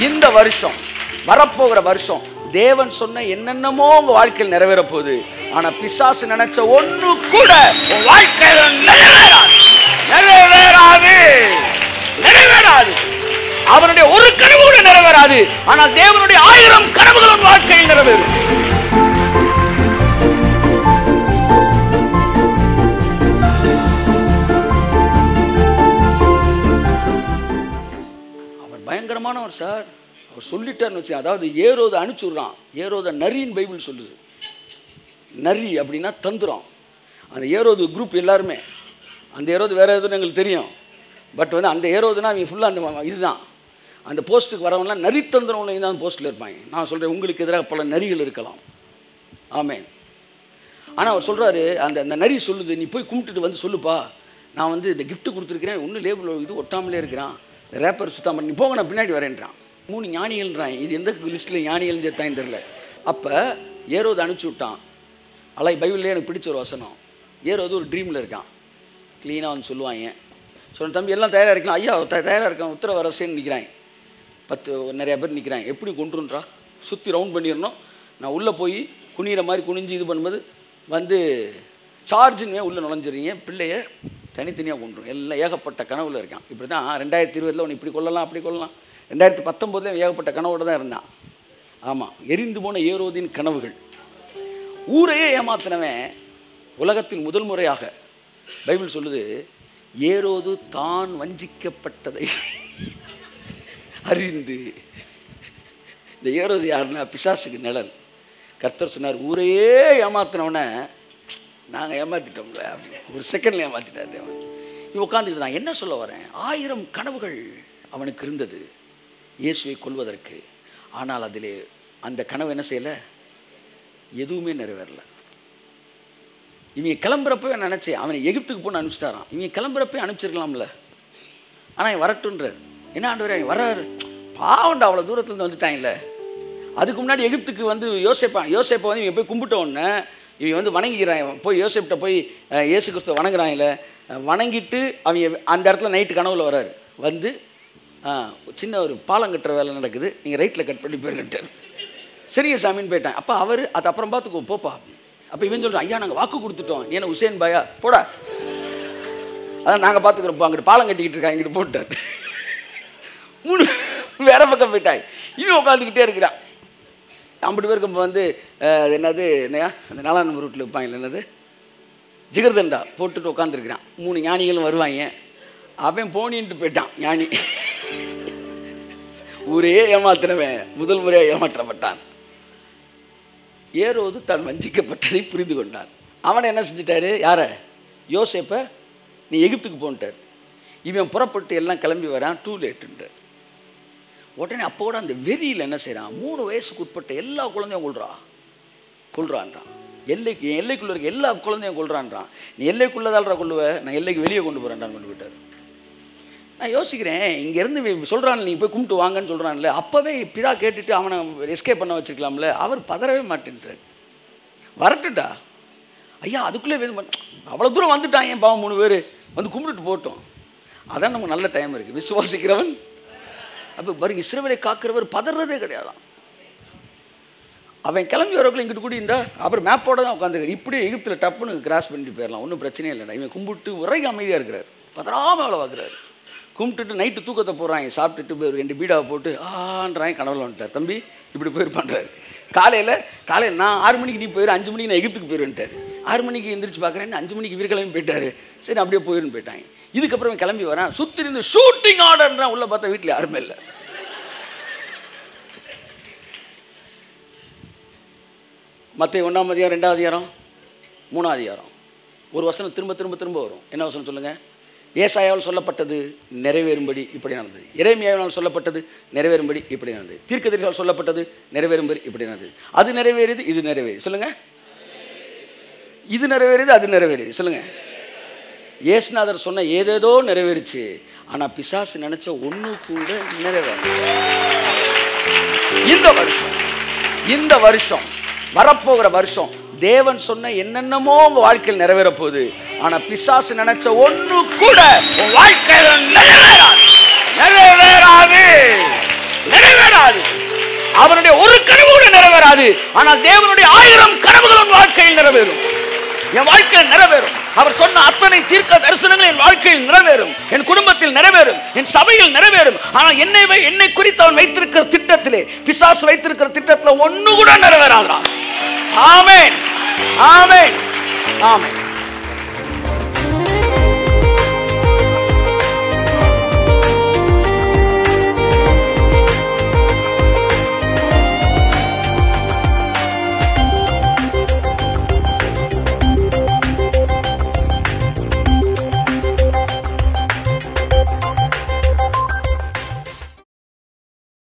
இந்த வருஷம் வரப்போகிற வருஷம் தேவன் சொன்ன என்னென்னமோ உங்க வாழ்க்கையில் நிறைவேற போகுது ஆனா பிசாசு நினைச்ச ஒண்ணு கூட உன் வாழ்க்கையில நிறைவேறாது நிறைவேறாது நிறைவேறாது அவனுடைய ஒரு கனவு கூட நிறைவேறாது ஆனால் தேவனுடைய ஆயிரம் கனவுகள் உன் வாழ்க்கையில் நிறைவேறும் அவர் பயங்கரமானவர் சார் அவர் சொல்லிட்டார்னு வச்சு அதாவது ஏரோதை அனுப்பிச்சுடுறான் ஏரோத நரின்னு பைபிள் சொல்லுது நரி அப்படின்னா தந்துரம் அந்த ஏரோது குரூப் எல்லாருமே அந்த ஏரோது வேற எதுவும் எங்களுக்கு தெரியும் பட் வந்து அந்த ஏரோதுனா அவங்க ஃபுல்லாக அந்த ம- இதுதான் அந்த போஸ்ட்டுக்கு வரவங்களாம் நரி தந்துரம் தான் போஸ்ட்டில் இருப்பாங்க நான் சொல்கிறேன் உங்களுக்கு எதிராக பல நரிகள் இருக்கலாம் ஆமென் ஆனால் அவர் சொல்கிறாரு அந்த அந்த நரி சொல்லுது நீ போய் கும்பிட்டுட்டு வந்து சொல்லுப்பா நான் வந்து இந்த gift கொடுத்துருக்கிறேன் ஒன்றும் லேபிள் இது ஒட்டாமலே இருக்கிறான் ரேப்பர் சுத்தம் பண்ணி போங்க நான் பின்னாடி வரேன்றான் மூணு ஞானிகள்ன்றான் இது எந்த லிஸ்ட்டில் ஞானிகள்னு சேர்த்தான்னு தெரில அப்போ ஏரோது அனுப்பிச்சி விட்டான் அலை பைபிள்லேயே எனக்கு பிடிச்ச ஒரு வசனம் ஏரோது ஒரு ட்ரீமில் இருக்கான் க்ளீனாக வந்து சொல்லுவாங்க சொன்ன தம்பி எல்லாம் தயாராக இருக்கலாம் ஐயா த- தயாரா இருக்கான் உத்தரவு அரசேன்னு நிற்கிறாங்க பத்து நிறையா பேர் நிற்கிறாங்க எப்படி கொண்டுன்றா சுற்றி ரவுண்ட் பண்ணிடணும் நான் உள்ளே போய் குனிகிற மாதிரி குனிஞ்சு இது பண்ணும்போது வந்து சார்ஜுன்னு உள்ளே நுழைஞ்சிடுறீங்க பிள்ளைய தனித்தனியாக கொண்டுரும் எல்லாம் ஏகப்பட்ட கனவுல இருக்கான் இப்படி தான் ரெண்டாயிரத்தி இருபதில் ஒன்று இப்படி கொள்ளலாம் அப்படி கொள்ளலாம் ரெண்டாயிரத்தி பத்தொம்போதுல ஏகப்பட்ட கனவோட தான் இருந்தான் ஆமாம் எரிந்து போன ஏரோதின் கனவுகள் ஊரையே ஏமாத்தினவன் உலகத்தில் முதல் முறையாக பைபிள் சொல்லுது ஏரோது தான் வஞ்சிக்கப்பட்டதை அறிந்து இந்த ஏரோது யாருன்னா பிசாசுக்கு நிழல் கர்த்தர் சொன்னார் ஊரையே ஏமாத்தினவனை நாங்கள் ஏமாத்திட்டோம்ல அப்படின்னு ஒரு செகண்டில் ஏமாத்திட்டார் தேவன் இவன் உட்காந்துக்கிட்டு தான் என்ன சொல்ல வரேன் ஆயிரம் கனவுகள் அவனுக்கு இருந்தது இயேசுவை கொல்வதற்கு ஆனால் அதிலே அந்த கனவு என்ன செய்யலை எதுவுமே நிறைவேறல இவங்க கிளம்புறப்பவே நினச்சேன் அவனை எகிப்துக்கு போன்னு அனுப்பிச்சிட்டாரான் இவங்க கிளம்புறப்பே அனுப்பிச்சிருக்கலாம்ல ஆனால் இவன் வரட்டுன்றார் என்ன ஆண்டவரே அவன் வர்றாரு பாவண்டா அவ்வளோ தூரத்துலேருந்து வந்துட்டான்ல அதுக்கு முன்னாடி எகிப்துக்கு வந்து யோசிப்பான் யோசிப்பை வந்து இவன் போய் கும்பிட்ட உடனே இவன் வந்து வணங்கிக்கிறான் இவன் போய் யோசிப்பிட்ட போய் அஹ், இயேசு கிறிஸ்துவ வணங்குறான்ல அஹ், வணங்கிட்டு அவன் அந்த இடத்துல நைட்டு கனவுல வராரு வந்து அஹ், சின்ன ஒரு பாலம் கட்டுற வேலை நடக்குது நீங்கள் ரைட்டில் கட் பண்ணி போயிருக்கன்ட்டார் சரிங்க சாமின்னு போயிட்டேன் அப்போ அவர் அது அப்புறம் பார்த்துக்கோ போப்பா அப்போ இவன் சொல்கிறான் ஐயா நாங்கள் வாக்கு கொடுத்துட்டோம் நீ என்ன உசேன் பாயா போடா அதான் நாங்கள் பார்த்துக்குறோம் அங்கிட்டு பாலம் கட்டிக்கிட்டு இருக்காங்க இங்கிட்டு போட்டார் மூணு வேற பக்கம் போயிட்டாய் இவன் உட்காந்துக்கிட்டே இருக்கிறான் ஐம்பது பேருக்கு இப்போ வந்து அஹ், அது என்னது என்னையா அந்த நாலாம் நம்பர் ரூட்டில் வைப்பாங்க என்னது ஜிகர்தண்டா போட்டுட்டு உட்காந்துருக்கிறான் மூணு ஞானிகளும் வருவாங்க அவன் போனின்ட்டு போயிட்டான் ஞானி ஊரே ஏமாத்தினவன் முதல் முறையாக ஏமாற்றப்பட்டான் ஏரோது தான் வஞ்சிக்கப்பட்டதை புரிந்து கொண்டான் அவனை என்ன செஞ்சிட்டாரு யாரை யோசேப்பை நீ எகிப்துக்கு போன்ட்டார் இவன் புறப்பட்டு எல்லாம் கிளம்பி வரான் டூ லேட்டுன்றார் உடனே அப்போ கூட அந்த வெறியில் என்ன செய்கிறான் மூணு வயசுக்கு உட்பட்ட எல்லா குழந்தையும் கொள்றா கொள்றான்றான் எல்லைக்கு என் எல்லைக்குள்ள இருக்க எல்லா குழந்தையும் கொள்றான்றான் நீ எல்லைக்குள்ளதால்ரா கொள்ளுவ நான் எல்லைக்கு வெளியே கொண்டு போகிறேன்டான்னு கொண்டு விட்டார் நான் யோசிக்கிறேன் இங்கேருந்து சொல்கிறான் நீ போய் கும்பிட்டு வாங்கன்னு சொல்கிறான்ல அப்போவே பிதா கேட்டுட்டு அவனை எஸ்கேப் பண்ண வச்சிருக்கலாம்ல அவர் பதறவே மாட்டேன்றார் வரட்டும்டா ஐயா அதுக்குள்ளே வேணும் அவ்வளோ தூரம் வந்துட்டான் ஏன் பாவம் மூணு பேர் வந்து கும்பிட்டுட்டு போட்டோம் அதான் நமக்கு நல்ல டைம் இருக்குது விசுவாசிக்கிறவன் அப்போ பாருங்க இஸ்ரவேலை காக்கிறவர் பதறதே கிடையாதான் அவன் கிளம்பி வரக்குள்ள இங்கிட்டு கூடி இருந்தா அப்புறம் மேப்போட தான் உட்காந்துருக்காரு இப்படி எகிப்தில் டப்புன்னு கிராஸ் பண்ணிட்டு போயிடலாம் ஒன்றும் பிரச்சனையே இல்லைடா இவன் கும்பிட்டு உரைக்கு அமைதியாக இருக்கிறார் பதறாமல் வேலை பார்க்குறாரு கும்பிட்டுட்டு நைட்டு தூக்கத்தை போடுறாங்க சாப்பிட்டுட்டு போய் ரெண்டு பீடாவை போட்டு ஆன்றாங்க கனவுல வந்துட்டார் தம்பி இப்படி போயிருப்பான்றாரு காலையில் காலையில் நான் ஆறு மணிக்கு நீ போயிரு அஞ்சு மணிக்கு நான் எகிப்துக்கு போயிருன்ட்டார் ஆறு மணிக்கு எந்திரிச்சு பார்க்குறேன் அஞ்சு மணிக்கு இவர் கிளம்பி போயிட்டாரு சரி அப்படியே போயிருன்னு போயிட்டாங்க இதுக்கப்புறம் இவன் கிளம்பி வரான் சுற்றி இருந்து ஷூட்டிங் ஆர்டர்ன்றான் உள்ள பார்த்தா வீட்டில் யாருமே இல்லை மற்ற ஒன்றாம் அதிகாரம் ரெண்டாவது அதிகாரம் மூணாவது அதிகாரம் ஒரு வசனம் திரும்ப திரும்ப திரும்ப வரும் என்ன வசனம் சொல்லுங்கள் ஏசாயாவில் சொல்லப்பட்டது நிறைவேறும்படி இப்படி நடந்தது இறைமையாவினால் சொல்லப்பட்டது நிறைவேறும்படி இப்படி நடந்தது தீர்க்கதரிசால் சொல்லப்பட்டது நிறைவேறும்படி இப்படி நடந்தது அது நிறைவேறியது இது நிறைவேறி சொல்லுங்கள் இது நிறைவேறியது அது நிறைவேறியது சொல்லுங்கள் இயேசுநாதர் சொன்ன ஏதேதோ நிறைவேறுச்சு ஆனால் பிசாசு நினைச்ச ஒன்று கூட நிறைவேற இந்த வருஷம் இந்த வருஷம் வரப்போகிற வருஷம் தேவன் சொன்ன என்னென்னமோ உங்க வாழ்க்கையில் நிறைவேற போகுது ஆனா பிசாசு நினைச்ச ஒண்ணு கூட உன் வாழ்க்கையில நிறைவேறாது நிறைவேறாது நிறைவேறாது அவனுடைய ஒரு கனவு கூட நிறைவேறாது ஆனால் தேவனுடைய ஆயிரம் கனவுகள் உன் வாழ்க்கையில் நிறைவேறும் என் வாழ்க்கையில் நிறைவேறும் அவர் சொன்ன அத்தனை தீர்க்க தரிசனங்கள் என் வாழ்க்கையில் நிறைவேறும் என் குடும்பத்தில் நிறைவேறும் என் சபையில் நிறைவேறும் ஆனால் என்னை வை- என்னை குறித்து அவன் வைத்திருக்கிற திட்டத்திலே பிசாசு வைத்திருக்கிற திட்டத்தில் ஒண்ணு கூட நிறைவேறாதான் ஆமென் ஆமென் ஆமென்